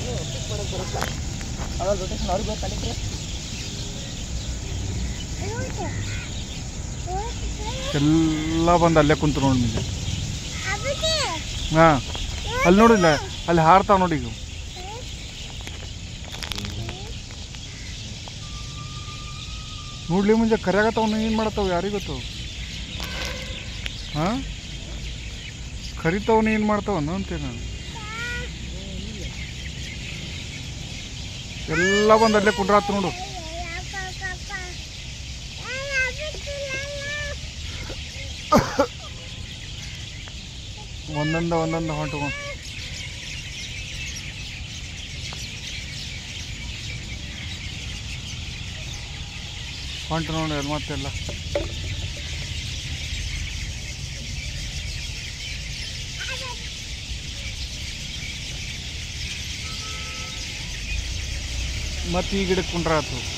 ಪಿಕ್ ಮಾಡಕ್ಕೆ ಬರುತ್ತಾ ಅವಾಗ ರೊಟೇಷನ್ ಅವ್ರಿಗೆ ಗೊತ್ತಾಗಲಿಕ್ಕೆ ಎಲ್ಲ ಬಂದು ಅಲ್ಲೇ ಕುಂತು ನೋಡಿ ನಿಮಗೆ ಹಾಂ ಅಲ್ಲಿ ನೋಡಿಲ್ಲ ಅಲ್ಲಿ ಹಾರ್ತಾವ ನೋಡಿ ಈಗ ನೋಡ್ಲಿ ಮುಂಜೆ ಕರ್ಯಾಗತ್ತವನು ಏನು ಮಾಡತ್ತವ ಯಾರಿಗೆ ಗೊತ್ತು ಹಾಂ ಕರಿತವನು ಏನು ಮಾಡ್ತಾವನು ಅಂತೇಳಿ ನಾನು ಎಲ್ಲ ಬಂದು ಅಲ್ಲೇ ಕುಂಡ್ರಾತು ನೋಡು ಒಂದೊಂದ ಒಂದೊಂದು ಹೊಂಟು ಹೊಂಟು ನೋಡಿ ಅಲ್ಲಿ ಮತ್ತೆಲ್ಲ ಮತ್ತೆ ಈ ಗಿಡಕ್ಕೆ ಕುಂಡ್ರಾತು